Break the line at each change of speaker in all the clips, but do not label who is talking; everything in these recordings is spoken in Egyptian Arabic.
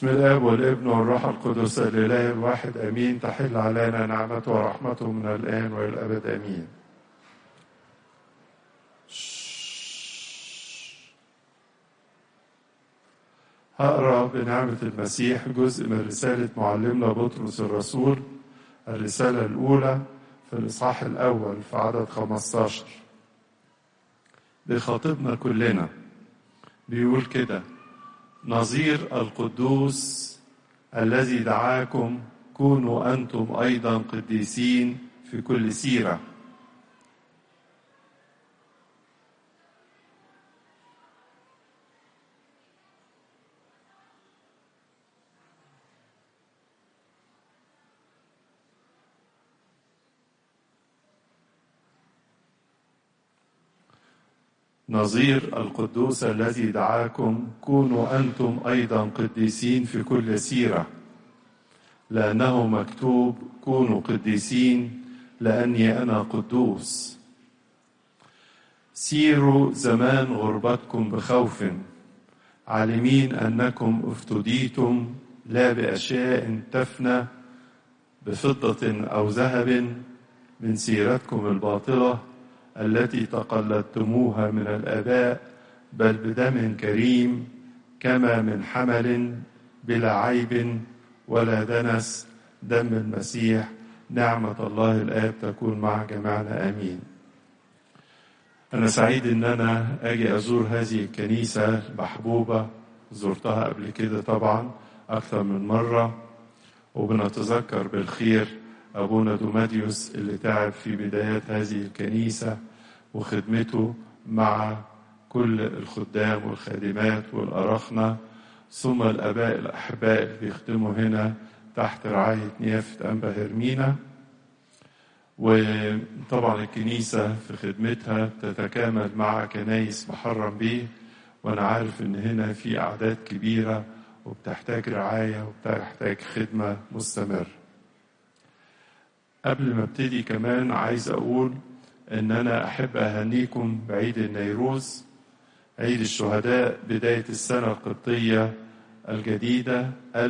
بسم الاب والابن والروح القدس الاله الواحد امين تحل علينا نعمته ورحمته من الان والى الابد امين هقرا بنعمه المسيح جزء من رساله معلمنا بطرس الرسول الرساله الاولى في الاصحاح الاول في عدد 15 بيخاطبنا كلنا بيقول كده نظير القدوس الذي دعاكم كونوا انتم ايضا قديسين في كل سيره نظير القدوس الذي دعاكم كونوا انتم ايضا قديسين في كل سيره لانه مكتوب كونوا قديسين لاني انا قدوس سيروا زمان غربتكم بخوف عالمين انكم افتديتم لا باشياء تفنى بفضه او ذهب من سيرتكم الباطله التي تقلدتموها من الآباء بل بدم كريم كما من حمل بلا عيب ولا دنس دم المسيح نعمة الله الآب تكون مع جميعنا آمين أنا سعيد إن أنا أجي أزور هذه الكنيسة المحبوبة زرتها قبل كده طبعا أكثر من مرة وبنتذكر بالخير أبونا دوماديوس اللي تعب في بدايات هذه الكنيسة وخدمته مع كل الخدام والخادمات والأرخنة ثم الآباء الأحباء اللي بيخدموا هنا تحت رعاية نيافة أنبا هرمينا وطبعا الكنيسة في خدمتها تتكامل مع كنايس محرم بيه وأنا عارف إن هنا في أعداد كبيرة وبتحتاج رعاية وبتحتاج خدمة مستمرة قبل ما ابتدي كمان عايز اقول ان انا احب اهنيكم بعيد النيروز عيد الشهداء بداية السنة القبطية الجديدة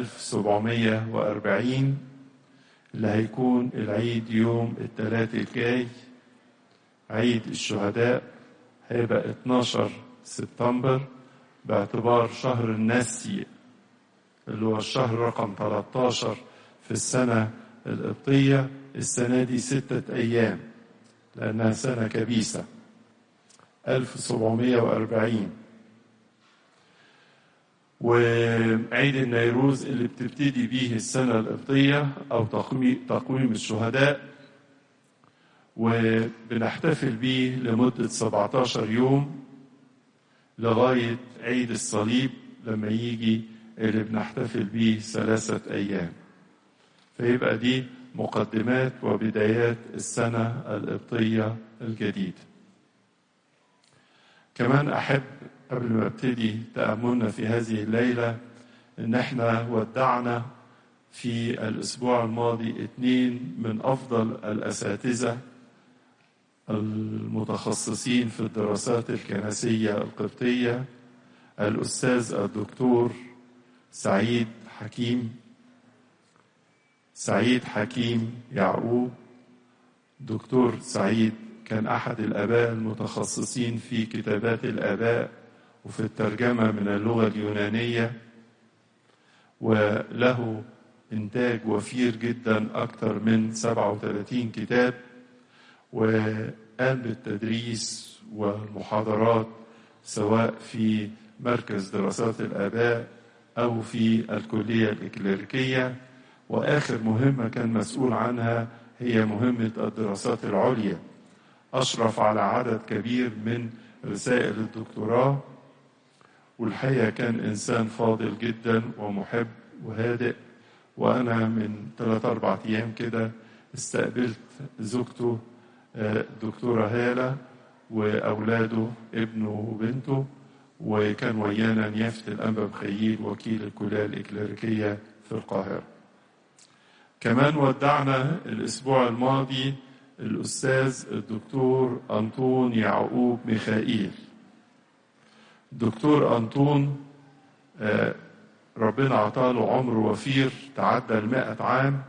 1740 اللي هيكون العيد يوم الثلاث الجاي عيد الشهداء هيبقى 12 سبتمبر باعتبار شهر النسي اللي هو الشهر رقم 13 في السنة القبطية السنة دي ستة أيام لأنها سنة كبيسة 1740 وعيد النيروز اللي بتبتدي بيه السنة القبطية أو تقويم الشهداء وبنحتفل بيه لمدة 17 يوم لغاية عيد الصليب لما يجي اللي بنحتفل بيه ثلاثة أيام فيبقى دي مقدمات وبدايات السنة القبطية الجديدة كمان أحب قبل ما ابتدي تأملنا في هذه الليلة إن احنا ودعنا في الأسبوع الماضي اثنين من أفضل الأساتذة المتخصصين في الدراسات الكنسية القبطية الأستاذ الدكتور سعيد حكيم سعيد حكيم يعقوب دكتور سعيد كان أحد الآباء المتخصصين في كتابات الآباء وفي الترجمة من اللغة اليونانية وله إنتاج وفير جدا أكثر من 37 كتاب وقام بالتدريس والمحاضرات سواء في مركز دراسات الآباء أو في الكلية الإكليريكية وآخر مهمة كان مسؤول عنها هي مهمة الدراسات العليا أشرف على عدد كبير من رسائل الدكتوراه والحقيقة كان إنسان فاضل جدا ومحب وهادئ وأنا من ثلاث أربع أيام كده استقبلت زوجته دكتورة هالة وأولاده ابنه وبنته وكان ويانا نيافة الأنبا مخيل وكيل الكلية الإكليريكية في القاهرة كمان ودعنا الأسبوع الماضي الأستاذ الدكتور أنطون يعقوب ميخائيل دكتور أنطون ربنا عطاله عمر وفير تعدى المائة عام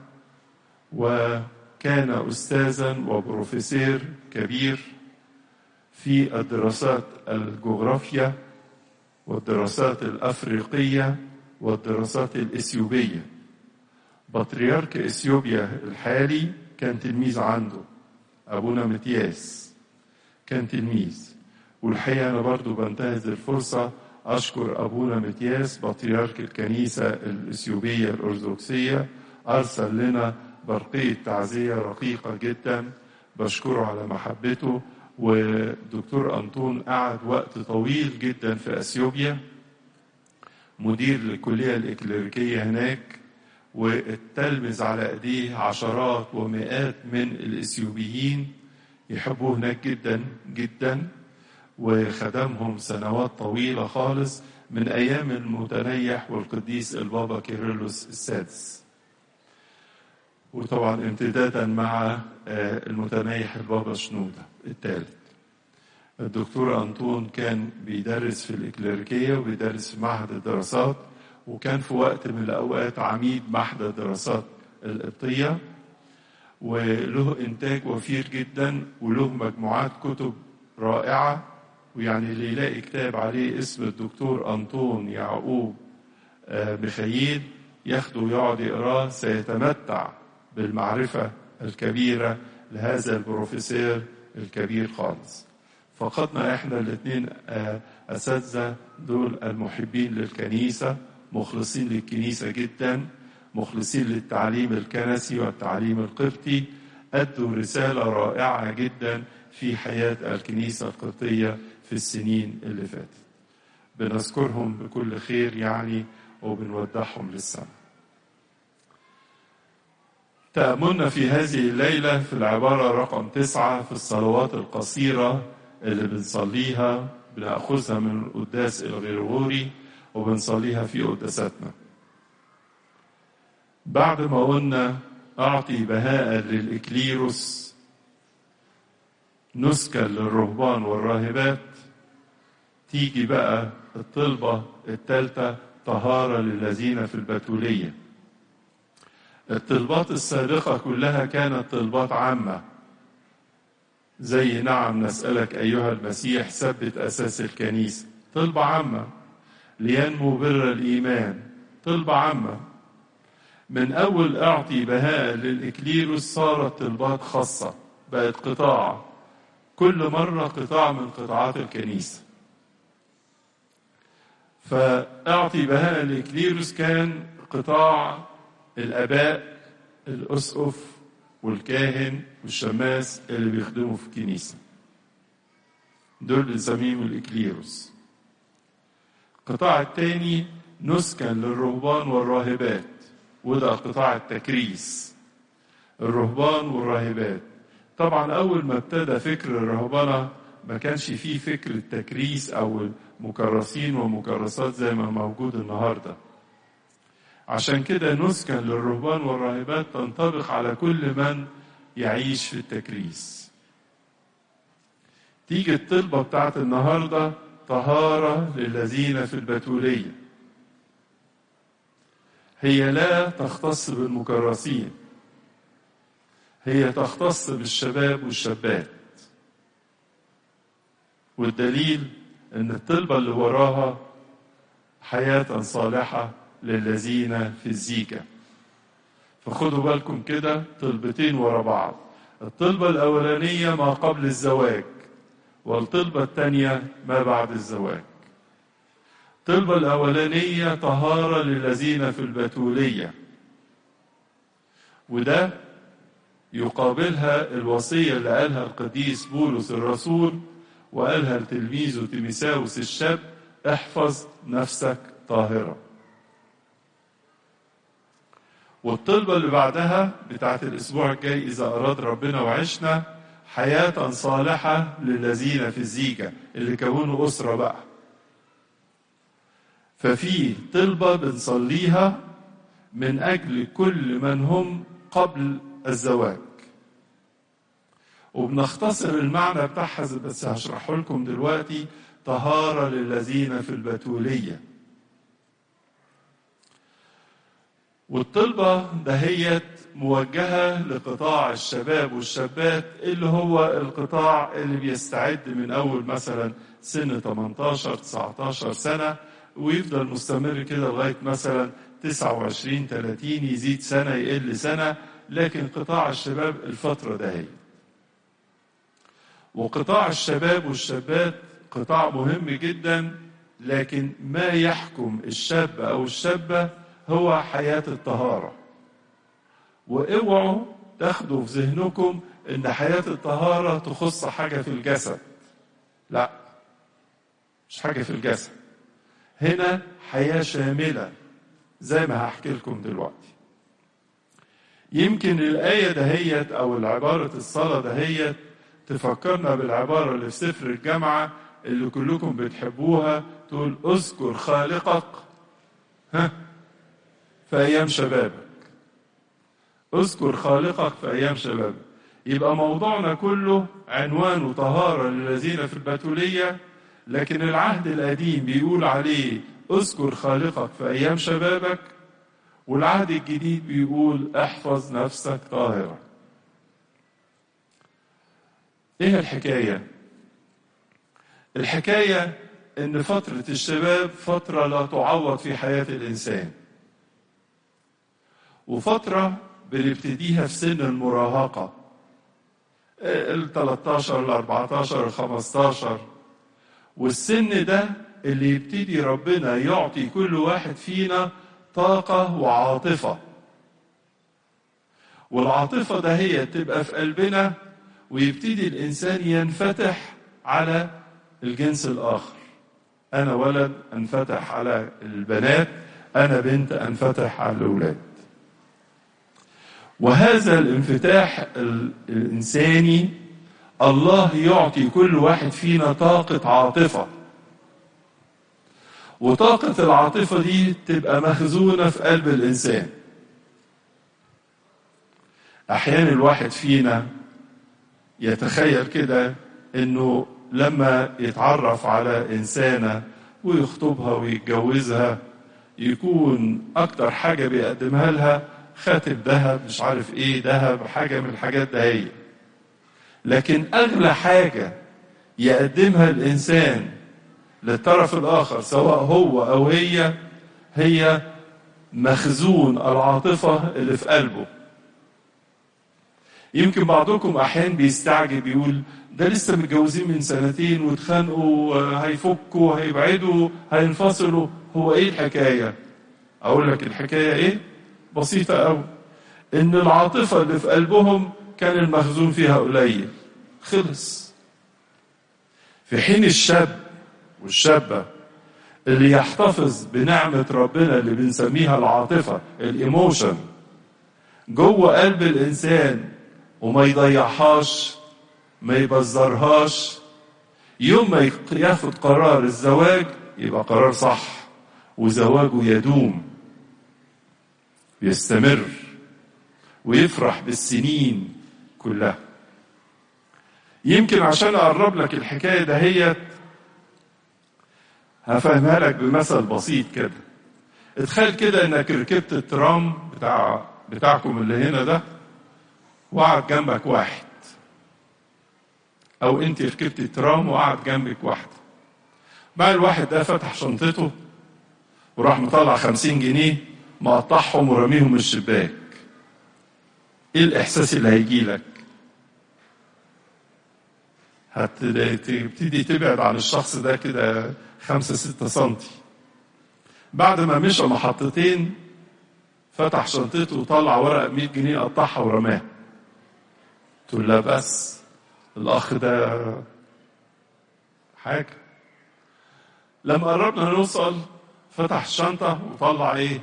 وكان أستاذا وبروفيسير كبير في الدراسات الجغرافيا والدراسات الأفريقية والدراسات الإثيوبية بطريرك إثيوبيا الحالي كان تلميذ عنده أبونا متياس كان تلميذ والحقيقة أنا برضو بنتهز الفرصة أشكر أبونا متياس بطريرك الكنيسة الإثيوبية الأرثوذكسية أرسل لنا برقية تعزية رقيقة جدا بشكره على محبته ودكتور أنطون قعد وقت طويل جدا في أثيوبيا مدير للكلية الإكليريكية هناك والتلمذ على ايديه عشرات ومئات من الاثيوبيين يحبوه هناك جدا جدا وخدمهم سنوات طويلة خالص من أيام المتنيح والقديس البابا كيرلس السادس وطبعا امتدادا مع المتنيح البابا شنودة الثالث الدكتور أنطون كان بيدرس في الإكليريكية وبيدرس في معهد الدراسات وكان في وقت من الأوقات عميد معهد الدراسات القبطية وله إنتاج وفير جدا وله مجموعات كتب رائعة ويعني اللي يلاقي كتاب عليه اسم الدكتور أنطون يعقوب مخيل ياخده ويقعد يقراه سيتمتع بالمعرفة الكبيرة لهذا البروفيسور الكبير خالص فقدنا احنا الاثنين اساتذه دول المحبين للكنيسه مخلصين للكنيسه جدا مخلصين للتعليم الكنسي والتعليم القبطي ادوا رساله رائعه جدا في حياه الكنيسه القبطيه في السنين اللي فاتت بنذكرهم بكل خير يعني وبنودعهم للسماء تأملنا في هذه الليلة في العبارة رقم تسعة في الصلوات القصيرة اللي بنصليها بناخذها من القداس الغرغوري وبنصليها في قداساتنا بعد ما قلنا اعطي بهاء للاكليروس نسكا للرهبان والراهبات تيجي بقى الطلبة الثالثة طهارة للذين في البتولية الطلبات السابقة كلها كانت طلبات عامة زي نعم نسألك أيها المسيح ثبت أساس الكنيسة طلبة عامة لينمو بر الإيمان طلبة عامة من أول أعطي بهاء للإكليروس صارت طلبات خاصة بقت قطاع كل مرة قطاع من قطاعات الكنيسة فأعطي بهاء للإكليروس كان قطاع الآباء الأسقف والكاهن والشماس اللي بيخدموا في الكنيسة دول بنسميهم الإكليروس القطاع الثاني نسكا للرهبان والراهبات وده قطاع التكريس الرهبان والراهبات طبعا أول ما ابتدى فكر الرهبنة ما كانش فيه فكر التكريس أو المكرسين ومكرسات زي ما موجود النهارده عشان كده نسكا للرهبان والراهبات تنطبق على كل من يعيش في التكريس تيجي الطلبة بتاعت النهاردة طهارة للذين في البتولية هي لا تختص بالمكرسين هي تختص بالشباب والشابات والدليل ان الطلبة اللي وراها حياة صالحة للذين في الزيكة فخدوا بالكم كده طلبتين ورا بعض الطلبة الأولانية ما قبل الزواج والطلبة الثانية ما بعد الزواج الطلبة الأولانية طهارة للذين في البتولية وده يقابلها الوصية اللي قالها القديس بولس الرسول وقالها لتلميذه تيميساوس الشاب احفظ نفسك طاهره والطلبة اللي بعدها بتاعت الأسبوع الجاي إذا أراد ربنا وعشنا حياة صالحة للذين في الزيجة اللي كونوا أسرة بقى ففي طلبة بنصليها من أجل كل من هم قبل الزواج وبنختصر المعنى بتاعها بس هشرحه لكم دلوقتي طهارة للذين في البتولية والطلبة دهيت موجهة لقطاع الشباب والشابات اللي هو القطاع اللي بيستعد من أول مثلا سن 18 19 سنة ويفضل مستمر كده لغاية مثلا 29 30 يزيد سنة يقل سنة لكن قطاع الشباب الفترة دهيت وقطاع الشباب والشابات قطاع مهم جدا لكن ما يحكم الشاب او الشابه هو حياه الطهاره واوعوا تاخدوا في ذهنكم ان حياه الطهاره تخص حاجه في الجسد لا مش حاجه في الجسد هنا حياه شامله زي ما هحكي لكم دلوقتي يمكن الايه دهيت او العباره الصلاه دهيت تفكرنا بالعبارة اللي في سفر الجامعة اللي كلكم بتحبوها تقول اذكر خالقك ها في أيام شبابك اذكر خالقك في أيام شبابك يبقى موضوعنا كله عنوان طهارة للذين في البتولية لكن العهد القديم بيقول عليه اذكر خالقك في أيام شبابك والعهد الجديد بيقول احفظ نفسك طاهرة ايه الحكاية الحكاية ان فترة الشباب فترة لا تعوض في حياة الانسان وفترة بنبتديها في سن المراهقة ال 13 ال 14 ال 15 والسن ده اللي يبتدي ربنا يعطي كل واحد فينا طاقة وعاطفة والعاطفة ده هي تبقى في قلبنا ويبتدي الإنسان ينفتح على الجنس الآخر أنا ولد أنفتح على البنات أنا بنت أنفتح على الأولاد وهذا الانفتاح الإنساني الله يعطي كل واحد فينا طاقة عاطفة وطاقة العاطفة دي تبقى مخزونة في قلب الإنسان أحيانا الواحد فينا يتخيل كده إنه لما يتعرف على إنسانة ويخطبها ويتجوزها يكون أكتر حاجة بيقدمها لها خاتم ذهب مش عارف إيه ذهب حاجة من الحاجات ده هي لكن أغلى حاجة يقدمها الإنسان للطرف الآخر سواء هو أو هي هي مخزون العاطفة اللي في قلبه يمكن بعضكم أحيانا بيستعجب يقول ده لسه متجوزين من سنتين واتخانقوا هيفكوا هيبعدوا هينفصلوا هو ايه الحكاية اقول لك الحكاية ايه بسيطة قوي ان العاطفة اللي في قلبهم كان المخزون فيها قليل خلص في حين الشاب والشابة اللي يحتفظ بنعمة ربنا اللي بنسميها العاطفة الايموشن جوه قلب الانسان وما يضيعهاش ما يبذرهاش يوم ما ياخد قرار الزواج يبقى قرار صح وزواجه يدوم يستمر ويفرح بالسنين كلها يمكن عشان اقرب لك الحكايه دهيت هفهمها لك بمثل بسيط كده اتخيل كده انك ركبت الترام بتاع بتاعكم اللي هنا ده وقعد جنبك واحد او انت ركبت الترام وقعد جنبك واحده بقى الواحد ده فتح شنطته وراح مطلع خمسين جنيه مقطعهم ورميهم من الشباك ايه الاحساس اللي هيجي لك هتبتدي تبعد عن الشخص ده كده خمسة ستة سنتي بعد ما مشى محطتين فتح شنطته وطلع ورقة 100 جنيه قطعها ورماها تقول لا بس الأخ ده حاجة لما قربنا نوصل فتح الشنطة وطلع إيه؟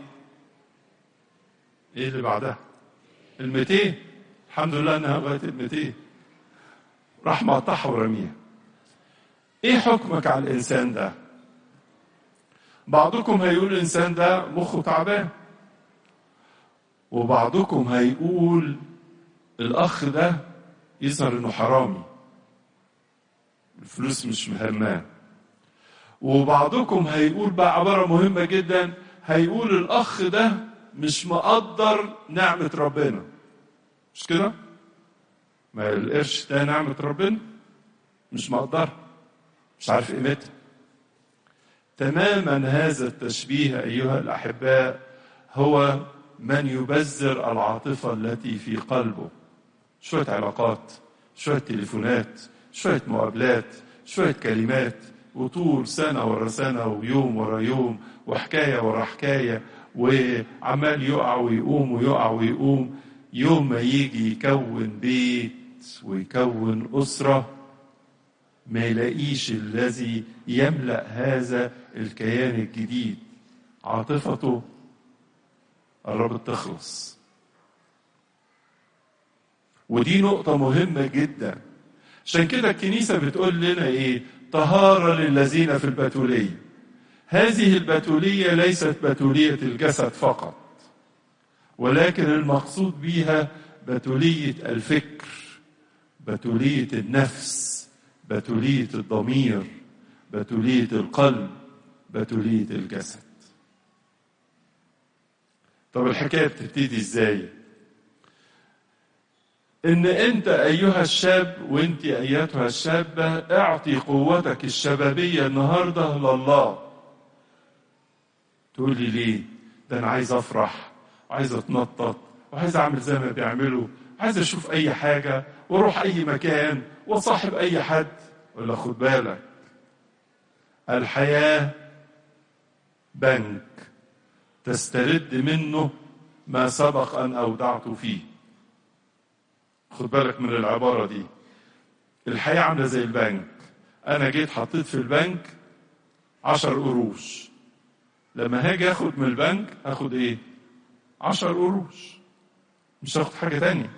إيه اللي بعدها؟ الميتين الحمد لله إنها لغاية الميتين راح مقطعها ورميها إيه حكمك على الإنسان ده؟ بعضكم هيقول الإنسان ده مخه تعبان وبعضكم هيقول الأخ ده يظهر إنه حرامي الفلوس مش مهماه وبعضكم هيقول بقى عبارة مهمة جدا هيقول الأخ ده مش مقدر نعمة ربنا مش كده؟ ما القرش ده نعمة ربنا مش مقدر مش عارف قيمتها تماما هذا التشبيه أيها الأحباء هو من يبذر العاطفة التي في قلبه شوية علاقات شوية تليفونات شوية مقابلات شوية كلمات وطول سنة ورا سنة ويوم ورا يوم وحكاية ورا حكاية وعمال يقع ويقوم ويقع ويقوم يوم ما يجي يكون بيت ويكون أسرة ما يلاقيش الذي يملأ هذا الكيان الجديد عاطفته قربت تخلص ودي نقطة مهمة جدا عشان كده الكنيسة بتقول لنا ايه طهارة للذين في البتولية هذه البتولية ليست بتولية الجسد فقط ولكن المقصود بها بتولية الفكر بتولية النفس بتولية الضمير بتولية القلب بتولية الجسد طب الحكاية بتبتدي ازاي ان انت ايها الشاب وانت ايتها الشابة اعطي قوتك الشبابية النهاردة لله تقول لي ليه ده انا عايز افرح وعايز اتنطط وعايز اعمل زي ما بيعملوا عايز اشوف اي حاجة واروح اي مكان واصاحب اي حد ولا خد بالك الحياة بنك تسترد منه ما سبق ان اودعت فيه خد بالك من العبارة دي الحياة عاملة زي البنك أنا جيت حطيت في البنك عشر قروش لما هاجي أخد من البنك أخد إيه؟ عشر قروش مش هاخد حاجة تانية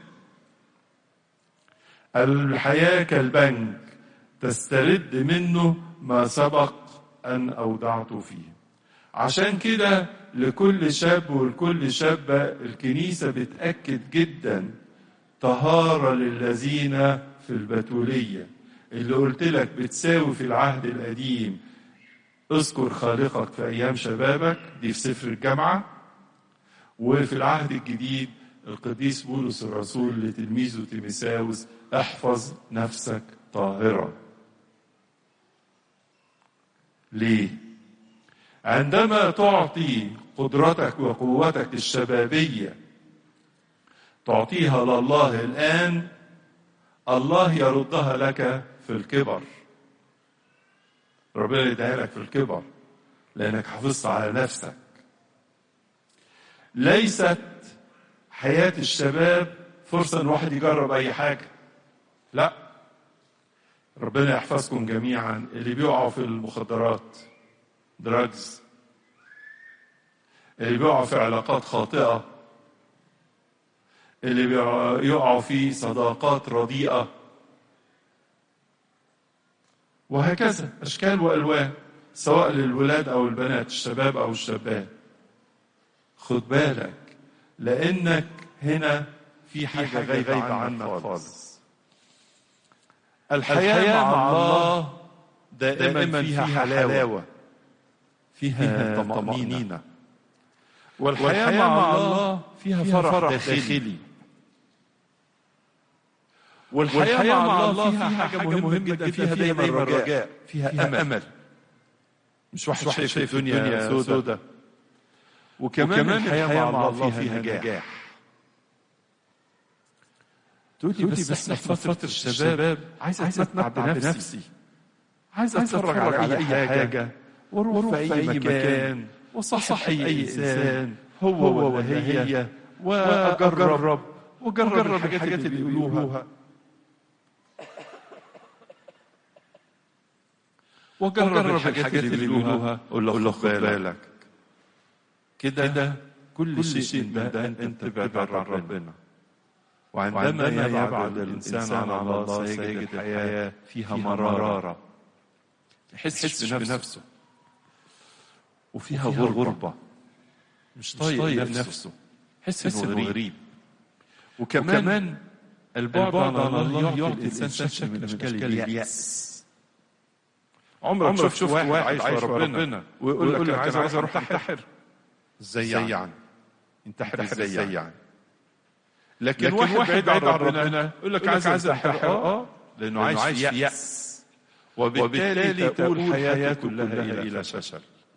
الحياة كالبنك تسترد منه ما سبق أن أودعت فيه عشان كده لكل شاب ولكل شابة الكنيسة بتأكد جداً طهارة للذين في البتولية اللي قلت لك بتساوي في العهد القديم اذكر خالقك في أيام شبابك دي في سفر الجامعة وفي العهد الجديد القديس بولس الرسول لتلميذه تيميساوس احفظ نفسك طاهرا ليه عندما تعطي قدرتك وقوتك الشبابيه تعطيها لله الآن الله يردها لك في الكبر ربنا يديها لك في الكبر لأنك حافظت على نفسك ليست حياة الشباب فرصة ان واحد يجرب أي حاجة لا ربنا يحفظكم جميعا اللي بيقعوا في المخدرات دراجز اللي بيقعوا في علاقات خاطئة اللي بيقعوا في صداقات رديئة وهكذا أشكال وألوان سواء للولاد أو البنات الشباب أو الشابات خد بالك لأنك هنا في حاجة غايبة عنك خالص الحياة مع الله دائما فيها حلاوة فيها طمأنينة والحياة مع الله فيها فرح داخلي والحياة مع الله فيها حاجة مهمة جدا فيها دايما رجاء فيها أمل مش واحد شايف الدنيا سودة وكمان الحياة مع الله فيها نجاح تقول لي بس, بس في فترة الشباب عايز اتمتع بنفسي عايز اتفرج على اي حاجة واروح في اي مكان وصاحب اي انسان هو ولا هي واجرب واجرب الحاجات اللي بيقولوها واجرب الحاجات اللي بيقولوها قول له خد بالك كده كل شيء من ده انت تبعد عن ربنا وعندما يبعد الانسان عن الله سيجد الحياه فيها مراره يحسش بنفسه وفيها غربه مش طايق نفسه حس انه غريب وكمان البعد عن الله يعطي الانسان شكل من اشكال الياس عمرك شفت شفت واحد عايش ورا ربنا ويقول لك انا عايز عايز اروح انتحر ازاي يعني ينتحر ازاي يعني
لكن,
لكن
واحد بعيد عن ربنا
يقول
يقول
لك
لك
عايز
عايز
انتحر
انتحر
اه
اه
لانه عايش في يأس وبالتالي تقول حياته كلها الى فشل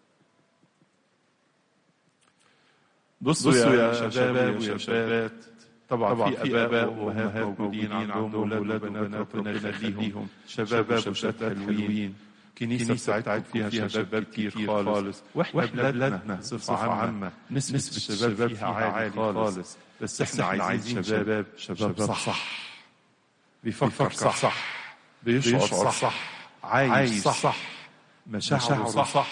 بصوا يا شباب ويا شابات طبعا في اباء وامهات موجودين عندهم اولاد وبنات ربنا يخليهم شباب وشابات حلوين كنيسة بتاعتكم فيها شباب كتير خالص واحنا بلادنا صفة عامة نسبة الشباب فيها عالي خالص بس احنا عايزين شباب شباب صح بيفكر صح بيشعر صح عايش صح مشاعره صح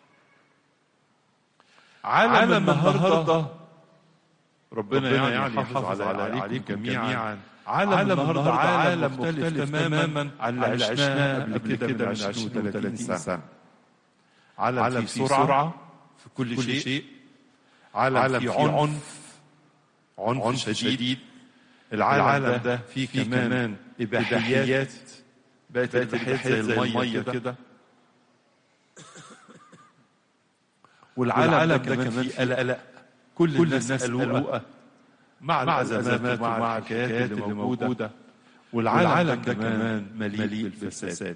عالم النهارده ربنا يعني يحافظ على عليكم جميعا عالم النهارده عالم مختلف تماما عن اللي عشناه قبل كده من 20 و 30 سنه عالم فيه سرعه في كل شيء عالم فيه عنف عنف شديد العالم ده فيه كمان اباحيات بقت اباحيات زي الميه كده والعالم ده كمان فيه قلق كل الناس قلقة مع الأزمات ومع الحكايات اللي موجودة والعالم ده كمان مليء بالفساد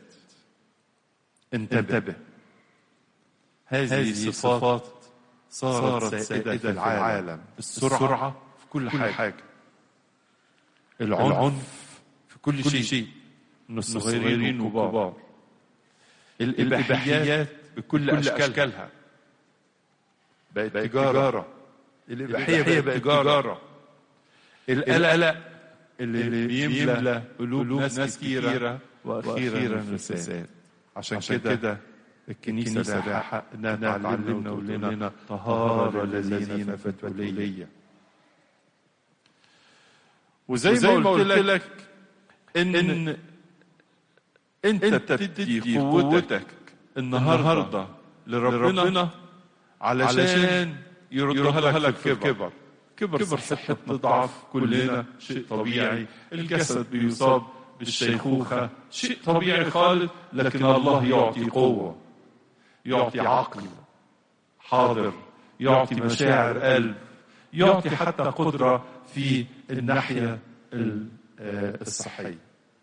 انتبه هذه الصفات صارت سائدة في العالم السرعة في كل حاجة العنف في كل شيء من الصغيرين والكبار الإباحيات بكل أشكالها بقت تجارة الإباحية بقت تجارة القلق اللي بيملى قلوب ناس كثيرة وأخيرا الفساد عشان كده الكنيسة لها حق إنها تعلمنا وتقول لنا طهارة للذين فتوا لي وزي ما قلت لك إن, إن أنت بتدي قوتك النهاردة لربنا علشان يردها لك في الكبر كبر صحة ضعف كلنا شيء طبيعي الجسد بيصاب بالشيخوخة شيء طبيعي خالص لكن الله يعطي قوة يعطي عقل حاضر يعطي مشاعر قلب يعطي حتى قدرة في الناحية الصحية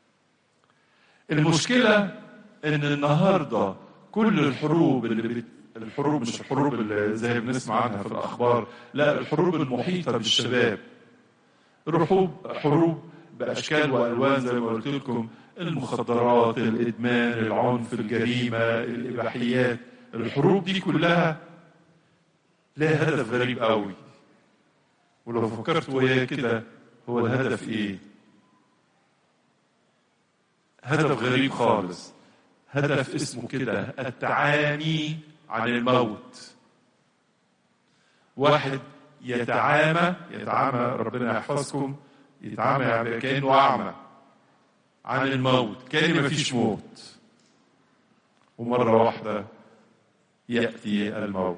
المشكلة ان النهاردة كل الحروب اللي بت الحروب مش الحروب اللي زي بنسمع عنها في الاخبار لا الحروب المحيطه بالشباب الحروب حروب باشكال والوان زي ما قلت لكم المخدرات الادمان العنف الجريمه الاباحيات الحروب دي كلها لها هدف غريب قوي ولو فكرت وياه كده هو الهدف ايه هدف غريب خالص هدف اسمه كده التعامي عن الموت واحد يتعامى يتعامى ربنا يحفظكم يتعامى يعني كانه اعمى عن الموت كان ما فيش موت ومره واحده ياتي الموت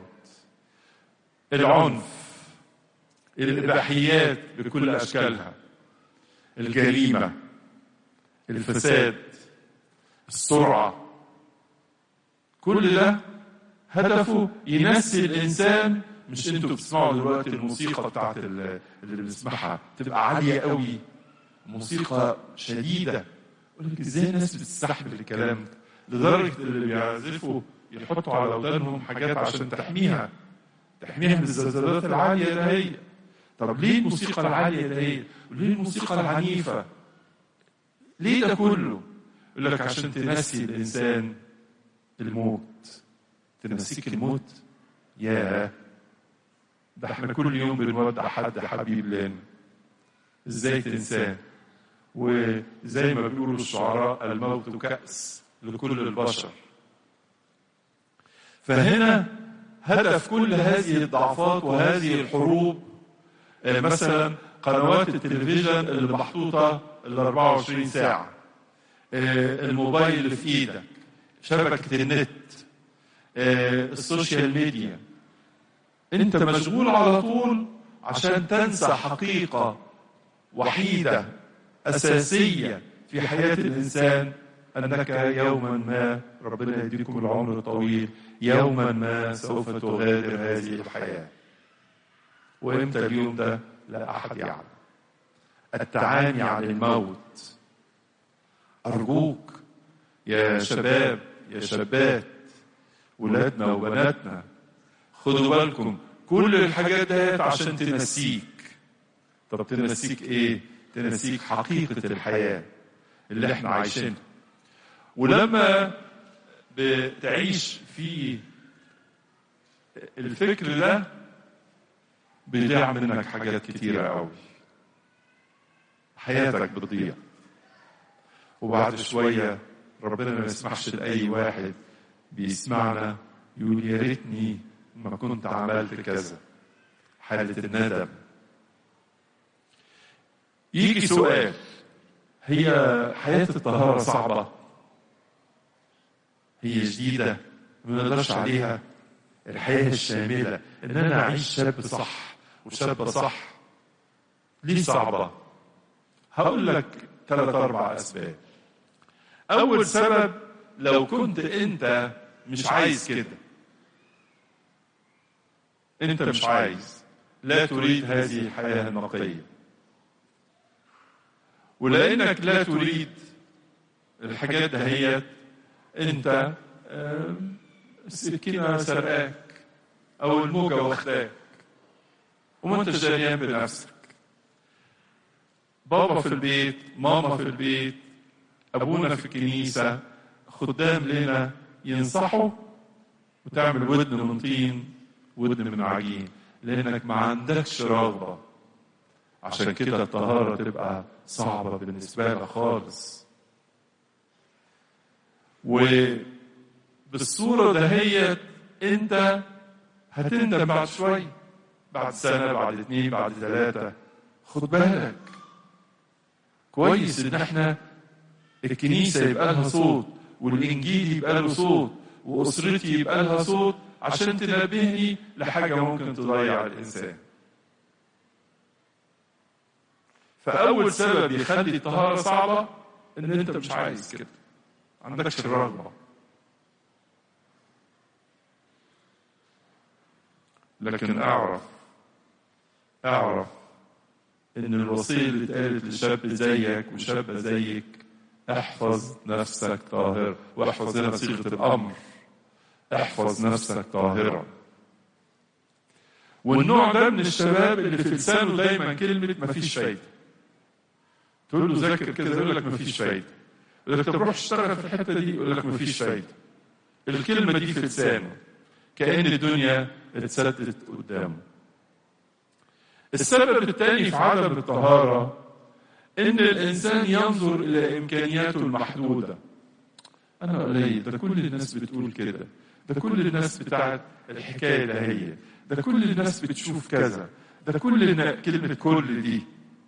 العنف الاباحيات بكل اشكالها الجريمه الفساد السرعه كل ده هدفه ينسي الانسان مش انتوا بتسمعوا دلوقتي الموسيقى بتاعت اللي بنسمعها تبقى عاليه قوي موسيقى شديده يقول لك ازاي الناس بتستحمل الكلام لدرجه اللي بيعزفوا يحطوا على ودانهم حاجات عشان تحميها تحميها من الزلزالات العاليه ده هي طب ليه الموسيقى العاليه ده هي وليه الموسيقى العنيفه ليه ده كله يقول لك عشان تنسي الانسان الموت تنسيك الموت ياه ده احنا كل يوم بنودع حد حبيب لنا ازاي تنساه وزي ما بيقولوا الشعراء الموت كأس لكل البشر فهنا هدف كل هذه الضعفات وهذه الحروب مثلا قنوات التلفزيون اللي محطوطة ال 24 ساعة الموبايل اللي في ايدك شبكة النت السوشيال ميديا انت مشغول على طول عشان تنسى حقيقة وحيدة أساسية في حياة الإنسان أنك يوما ما ربنا يديكم العمر الطويل يوما ما سوف تغادر هذه الحياة وامتى اليوم ده لا احد يعلم التعاني عن الموت ارجوك يا شباب يا شابات ولادنا وبناتنا خدوا بالكم كل الحاجات ديت عشان تنسيك طب تنسيك ايه تنسيك حقيقة الحياة اللي احنا عايشينها ولما بتعيش في الفكر ده بيضيع منك حاجات كتيرة قوي حياتك بتضيع وبعد شوية ربنا ما يسمحش لأي واحد بيسمعنا يقول يا ريتني ما كنت عملت كذا حالة الندم يجي سؤال هي حياة الطهارة صعبة هي جديدة ما نقدرش عليها الحياة الشاملة إن أنا أعيش شاب صح وشابة صح ليه صعبة؟ هقول لك ثلاث أربع أسباب أول سبب لو كنت أنت مش عايز كده أنت مش عايز لا تريد هذه الحياة النقية ولأنك لا تريد الحاجات دهيت أنت السكينة سرقاك أو الموجة واخداك وما أنتش دريان بنفسك بابا في البيت ماما في البيت أبونا في الكنيسة خدام لنا ينصحوا وتعمل ودن من طين ودن من عجين لأنك ما عندكش رغبة عشان كده الطهارة تبقى صعبة بالنسبة لك خالص وبالصورة دهيت انت هتندم بعد شوية بعد سنة بعد اتنين بعد ثلاثة خد بالك كويس ان احنا الكنيسة يبقى لها صوت والانجيل يبقى له صوت واسرتي يبقى لها صوت عشان تنبهني لحاجة ممكن تضيع الانسان فأول سبب يخلي الطهارة صعبة إن أنت مش عايز كده عندكش الرغبة لكن أعرف أعرف إن الوصية اللي اتقالت لشاب زيك وشابة زيك احفظ نفسك طاهرا واحفظ هنا صيغة الأمر احفظ نفسك طاهرا والنوع ده من الشباب اللي في لسانه دايما كلمة مفيش فايدة تقول له ذاكر كده يقول لك مفيش فايده يقول لك طب روح اشتغل في الحته دي يقول لك مفيش فايده الكلمه دي في لسانه كأن الدنيا اتسدت قدامه السبب الثاني في عدم الطهارة إن الإنسان ينظر إلى إمكانياته المحدودة أنا قليل ده كل الناس بتقول كده ده كل الناس بتاعت الحكاية ده هي ده كل الناس بتشوف كذا ده كل النا- كلمة كل دي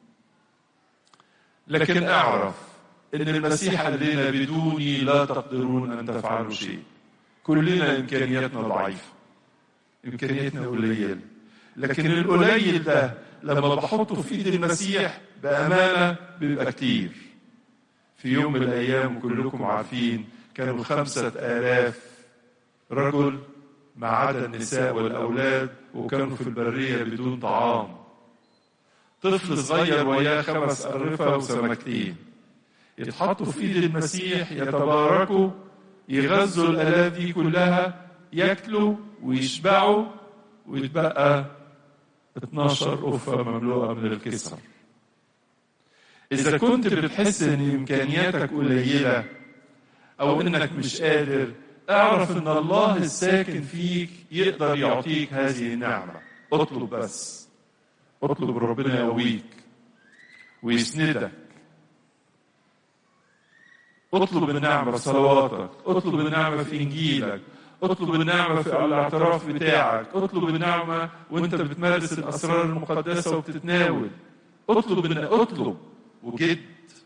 لكن أعرف إن المسيح قال لنا بدوني لا تقدرون أن تفعلوا شيء كلنا إمكانياتنا ضعيفة إمكانياتنا قليلة لكن القليل ده لما بحطه في إيد المسيح بأمانة بيبقى كتير في يوم من الأيام كلكم عارفين كانوا خمسة آلاف رجل ما عدا النساء والأولاد وكانوا في البرية بدون طعام طفل صغير وياه خمس أرفة وسمكتين يتحطوا في إيد المسيح يتباركوا يغذوا الآلاف دي كلها ياكلوا ويشبعوا ويتبقى 12 قفة مملوءة من الكسر إذا كنت بتحس إن إمكانياتك قليلة أو إنك مش قادر اعرف إن الله الساكن فيك يقدر يعطيك هذه النعمة اطلب بس اطلب ربنا يقويك ويسندك اطلب النعمة في صلواتك اطلب النعمة في إنجيلك اطلب النعمة في الاعتراف بتاعك اطلب النعمة وانت بتمارس الأسرار المقدسة وبتتناول اطلب إن اطلب وجد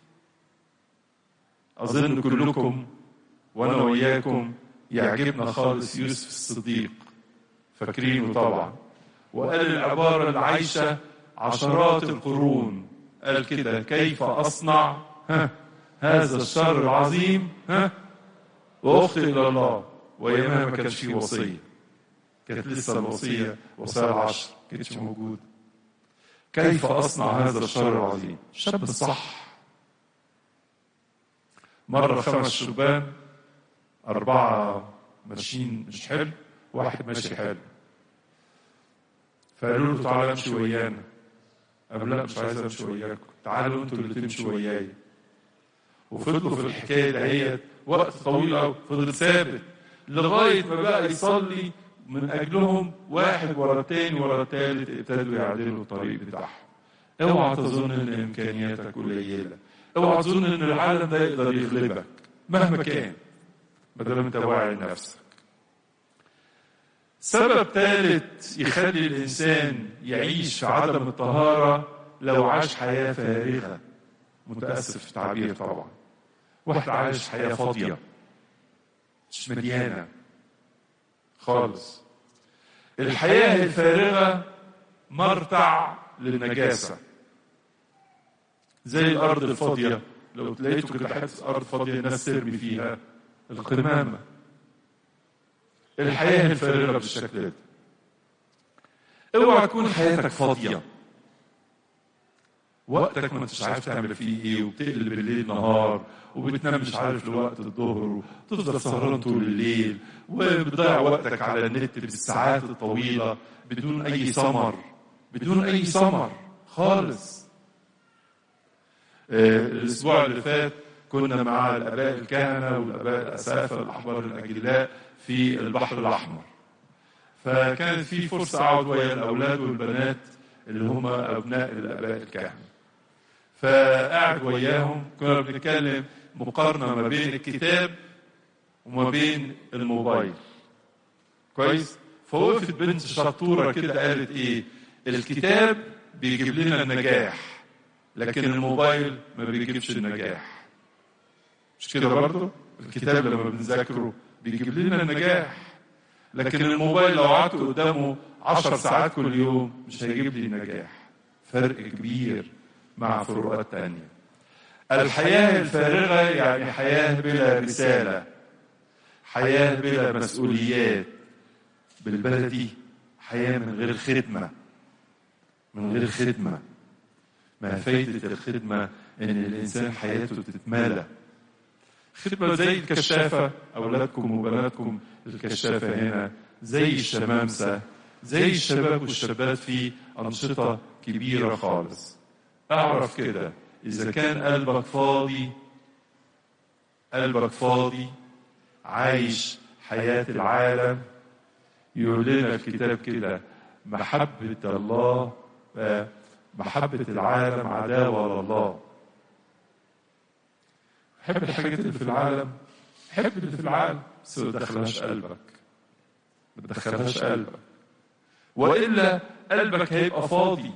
أظن كلكم وأنا وإياكم يعجبنا خالص يوسف الصديق فاكرينه طبعا وقال العبارة العايشة عشرات القرون قال كده كيف أصنع ها هذا الشر العظيم ها وأخطئ إلى الله وأيامها ما كانش فيه وصية كانت لسه الوصية وصايا العشر كانتش موجودة كيف أصنع هذا الشر العظيم شاب الصح مرة خمس شبان أربعة ماشيين مش حلو واحد ماشي حلو فقالوا له تعالى امشي ويانا قال لا مش عايز امشي وياكم تعالوا انتوا اللي تمشوا وياي وفضلوا في الحكايه دهيت وقت طويل قوي فضل ثابت لغايه ما بقى يصلي من اجلهم واحد ورا التاني ورا التالت ابتدوا يعدلوا الطريق بتاعهم اوعى تظن ان امكانياتك قليله اوعى تظن ان العالم ده يقدر يغلبك مهما كان ما دام انت واعي لنفسك سبب ثالث يخلي الانسان يعيش في عدم الطهاره لو عاش حياه فارغه متاسف في التعبير طبعا واحد عايش حياه فاضيه مش مليانه خالص الحياه الفارغه مرتع للنجاسه زي الارض الفاضيه لو لقيتوا كده حته ارض فاضيه الناس ترمي فيها القمامه الحياه الفارغه بالشكل ده اوعى تكون حياتك فاضيه وقتك ما انتش عارف تعمل فيه ايه وبتقلب الليل نهار وبتنام مش عارف لوقت الظهر وتفضل سهران طول الليل وبتضيع وقتك على النت بالساعات الطويله بدون اي ثمر بدون اي ثمر خالص آه، الاسبوع اللي فات كنا مع الاباء الكهنه والاباء الاسافه الاحبار الاجلاء في البحر الاحمر فكانت في فرصه اقعد ويا الاولاد والبنات اللي هم ابناء الاباء الكهنه فقاعد وياهم كنا بنتكلم مقارنه ما بين الكتاب وما بين الموبايل كويس فوقفت بنت شطوره كده قالت ايه الكتاب بيجيب لنا النجاح لكن الموبايل ما بيجيبش النجاح مش كده برضه الكتاب لما بنذاكره بيجيب لنا النجاح لكن الموبايل لو قعدت قدامه عشر ساعات كل يوم مش هيجيب لي نجاح فرق كبير مع فروقات تانية الحياة الفارغة يعني حياة بلا رسالة حياة بلا مسؤوليات بالبلدي حياة من غير خدمة من غير خدمة ما فايدة الخدمة إن الإنسان حياته تتمالى خدمة زي الكشافة أولادكم وبناتكم الكشافة هنا زي الشمامسة زي الشباب والشابات في أنشطة كبيرة خالص أعرف كده إذا كان قلبك فاضي قلبك فاضي عايش حياة العالم يقول لنا الكتاب كده محبة الله محبة العالم عداوة لله حب الحاجات اللي في العالم حب اللي في العالم بس ما تدخلهاش قلبك ما تدخلهاش قلبك والا قلبك هيبقى فاضي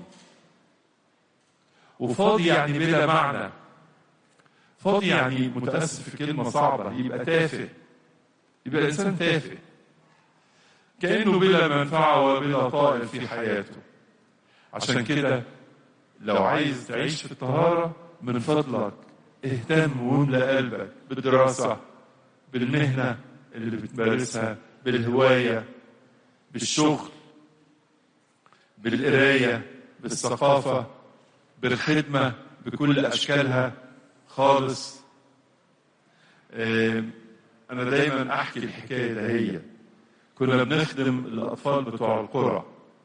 وفاضي يعني بلا معنى فاضي يعني متاسف في كلمه صعبه يبقى تافه يبقى الانسان تافه كانه بلا منفعه وبلا طائل في حياته عشان كده لو عايز تعيش في الطهاره من فضلك اهتم واملى قلبك بالدراسة بالمهنة اللي بتمارسها بالهواية بالشغل بالقراية بالثقافة بالخدمة بكل أشكالها خالص أنا دايما أحكي الحكاية دهية كنا بنخدم الأطفال بتوع القرى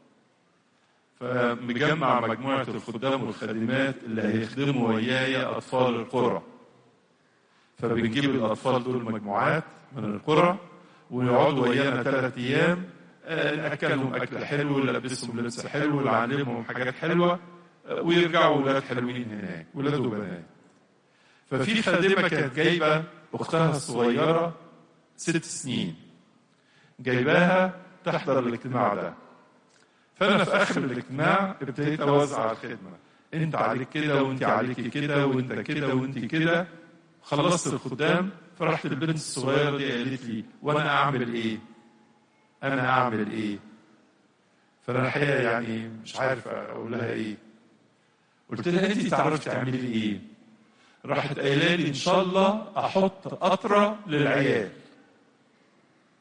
فمجمع مجموعة الخدام والخادمات اللي هيخدموا وياي أطفال القرى فبنجيب الأطفال دول مجموعات من القرى ويقعدوا ويانا ثلاث أيام نأكلهم أكل حلو نلبسهم لبس حلو نعلمهم حاجات حلوة ويرجعوا ولاد حلوين هناك ولاد وبنات ففي خادمة كانت جايبة أختها الصغيرة ست سنين جايباها تحضر الاجتماع ده فانا في اخر الاجتماع ابتديت اوزع الخدمه انت عليك كده وانت عليك كده وانت كده وانت كده خلصت الخدام فرحت البنت الصغيره دي قالت لي وانا اعمل ايه؟ انا اعمل ايه؟ فانا الحقيقه يعني مش عارف اقول لها ايه قلت لها انت تعرفي تعملي ايه؟ راحت قايله لي ان شاء الله احط قطره للعيال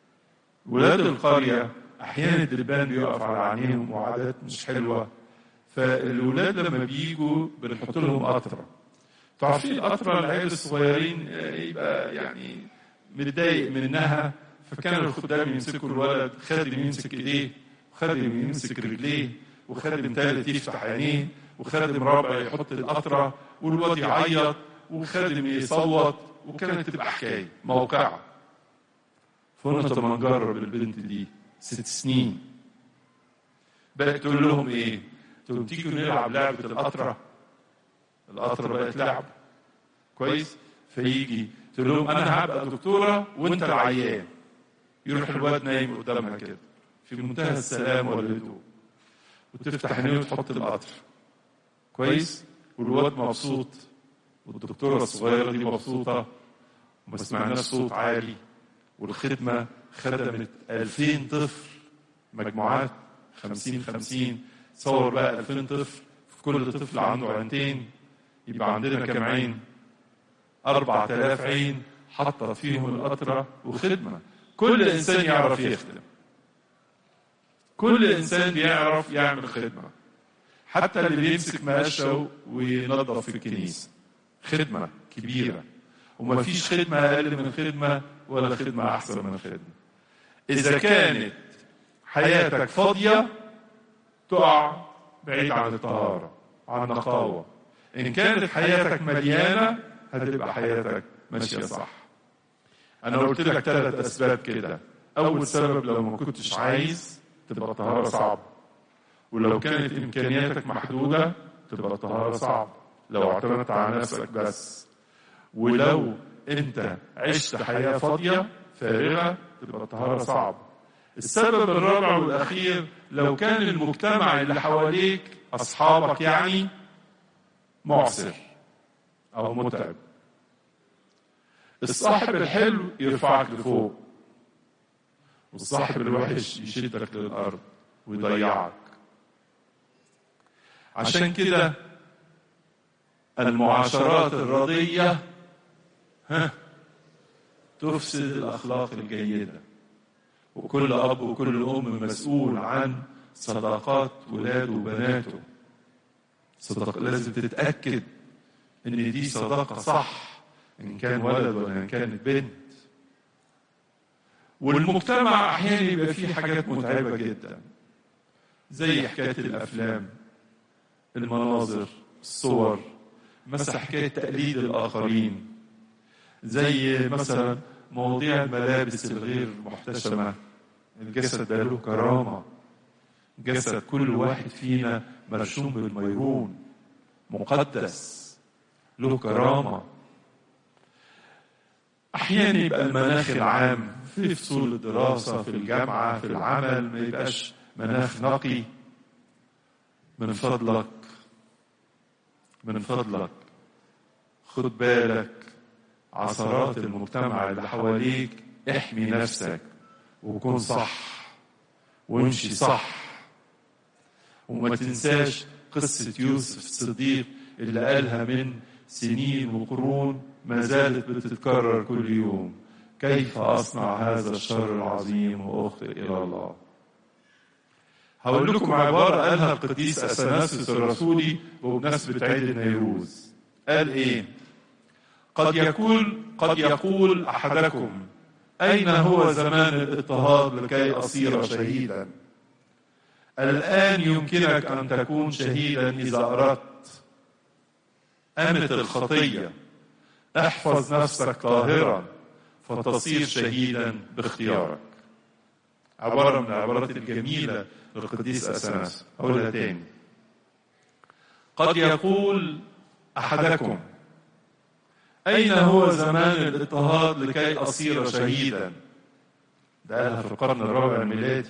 ولاد القريه احيانا الدبان بيقف على عينيهم وعادات مش حلوه فالولاد لما بيجوا بنحط لهم قطره تعرفين القطره العيال الصغيرين آه، يبقى يعني متضايق منها فكان الخدام يمسكوا الولد خادم يمسك ايديه وخادم يمسك رجليه وخادم ثالث يفتح عينيه وخادم رابع يحط القطره والواد يعيط وخادم يصوت وكانت تبقى حكايه موقعه فقلنا طب ما نجرب البنت دي ست سنين بقت تقول لهم ايه؟ تقول لهم تيجوا نلعب لعبه القطره القطره بقت لعبه كويس؟ فيجي تقول لهم انا هبقى دكتوره وانت العيان يروح الواد نايم قدامها كده في منتهى السلام والهدوء وتفتح عينيه وتحط القطر كويس؟ والواد مبسوط والدكتوره الصغيره دي مبسوطه وما سمعناش صوت عالي والخدمه خدمت 2000 طفل مجموعات 50 50 تصور بقى 2000 طفل في كل طفل عنده عينتين يبقى عندنا كام عين 4000 عين حطت فيهم القطره وخدمه كل انسان يعرف يخدم كل انسان بيعرف يعمل خدمه حتى اللي بيمسك مقشه وينظف في الكنيسه خدمه كبيره وما فيش خدمه اقل من خدمه ولا خدمه احسن من خدمه اذا كانت حياتك فاضيه تقع بعيد عن الطهاره عن النقاوه ان كانت حياتك مليانه هتبقى حياتك ماشيه صح انا قلت لك ثلاث اسباب كده اول سبب لو ما كنتش عايز تبقى الطهاره صعبه ولو كانت امكانياتك محدوده تبقى الطهاره صعبه لو اعتمدت على نفسك بس ولو انت عشت حياه فاضيه فارغه تبقى الطهاره صعبه السبب الرابع والاخير لو كان المجتمع اللي حواليك اصحابك يعني معسر او متعب الصاحب الحلو يرفعك لفوق والصاحب الوحش يشدك للارض ويضيعك عشان كده المعاشرات الرضيه ها تفسد الاخلاق الجيده وكل اب وكل ام مسؤول عن صداقات ولاده وبناته صداقة لازم تتاكد ان دي صداقه صح ان كان ولد ولا ان كانت بنت والمجتمع احيانا يبقى فيه حاجات متعبه جدا زي حكايه الافلام المناظر الصور مثلا حكايه تقليد الاخرين زي مثلا مواضيع الملابس الغير محتشمه الجسد ده له كرامه جسد كل واحد فينا مرشوم بالميرون مقدس له كرامه احيانا يبقى المناخ العام في فصول الدراسه في الجامعه في العمل ما يبقاش مناخ نقي من فضلك من فضلك خد بالك عثرات المجتمع اللي حواليك احمي نفسك وكن صح وامشي صح وما تنساش قصة يوسف الصديق اللي قالها من سنين وقرون ما زالت بتتكرر كل يوم كيف أصنع هذا الشر العظيم وأخطئ إلى الله هقول لكم عبارة قالها القديس أثناسيوس الرسولي وبمناسبة عيد النيروز قال إيه قد يقول قد يقول أحدكم أين هو زمان الاضطهاد لكي أصير شهيدا الآن يمكنك أن تكون شهيدا إذا أردت أمت الخطية احفظ نفسك طاهرا فتصير شهيدا باختيارك عبارة من العبارات الجميلة للقديس أثناس أقولها تاني قد يقول أحدكم أين هو زمان الاضطهاد لكي أصير شهيدا ده قالها في القرن الرابع الميلادي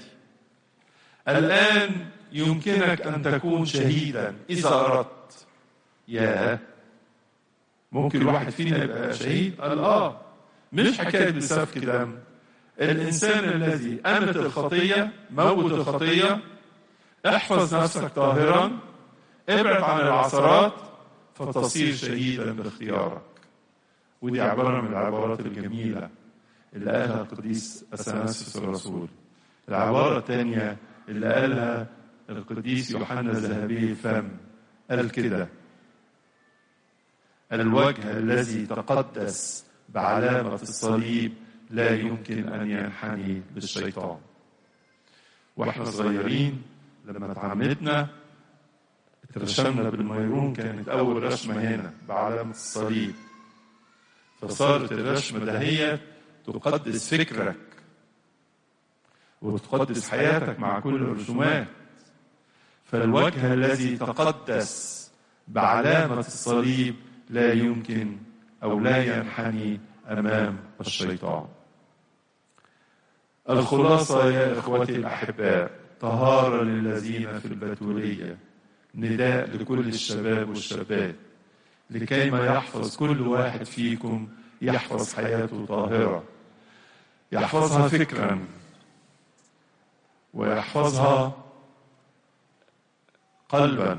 الآن يمكنك أن تكون شهيدا إذا أردت يا ممكن الواحد فينا يبقى شهيد قال آه مش حكاية بسفك دم الإنسان الذي أمت الخطية موت الخطية احفظ نفسك طاهرا ابعد عن العثرات فتصير شهيدا باختيارك ودي عبارة من العبارات الجميلة اللي قالها القديس أثناسيوس الرسول العبارة الثانية اللي قالها القديس يوحنا ذهبي الفم قال كده الوجه الذي تقدس بعلامة الصليب لا يمكن أن ينحني للشيطان واحنا صغيرين لما اتعمدنا اترشمنا بالميرون كانت أول رشمة هنا بعلامة الصليب فصارت الرشمة دهيت تقدس فكرك وتقدس حياتك مع كل الرسومات فالوجه الذي تقدس بعلامة الصليب لا يمكن أو لا ينحني أمام الشيطان الخلاصة يا إخوتي الأحباء طهارة للذين في البتولية نداء لكل الشباب والشابات لكي ما يحفظ كل واحد فيكم يحفظ حياته طاهرة يحفظها فكرا ويحفظها قلبا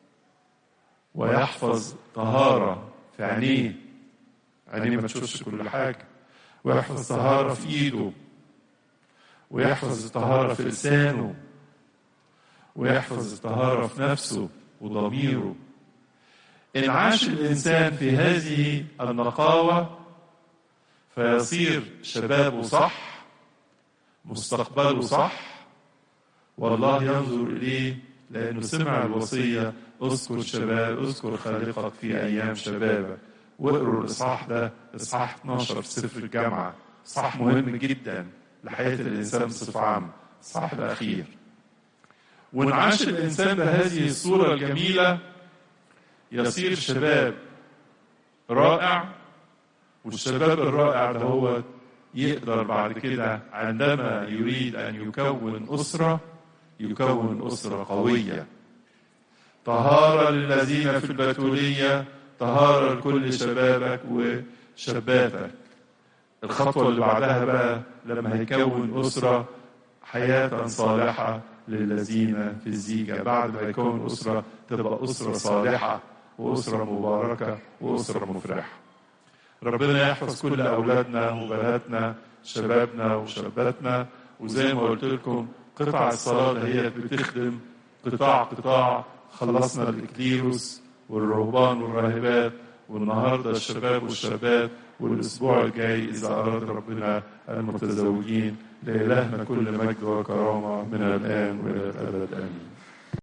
ويحفظ طهارة في عينيه عينيه ما تشوفش كل حاجة ويحفظ طهارة في إيده ويحفظ الطهارة في لسانه ويحفظ الطهارة في نفسه وضميره إن عاش الإنسان في هذه النقاوة فيصير شبابه صح مستقبله صح والله ينظر إليه لأنه سمع الوصية اذكر شباب اذكر خالقك في أيام شبابك واقروا الإصحاح ده إصحاح 12 في سفر الجامعة إصحاح مهم جدا لحياة الإنسان بصفة عامة الإصحاح الأخير وإن عاش الإنسان بهذه الصورة الجميلة يصير شباب رائع والشباب الرائع ده هو يقدر بعد كده عندما يريد أن يكون أسرة يكون أسرة قوية طهارة للذين في البتولية طهارة لكل شبابك وشاباتك الخطوة اللي بعدها بقى لما هيكون أسرة حياة صالحة للذين في الزيجة بعد ما يكون أسرة تبقى أسرة صالحة وأسرة مباركة وأسرة مفرحة ربنا يحفظ كل أولادنا وبناتنا شبابنا وشاباتنا وزي ما قلت لكم قطع الصلاة هي بتخدم قطاع قطاع خلصنا الإكليروس والرهبان والراهبات والنهارده الشباب والشابات والاسبوع الجاي اذا اراد ربنا المتزوجين لالهنا كل مجد وكرامه من الان والى الابد امين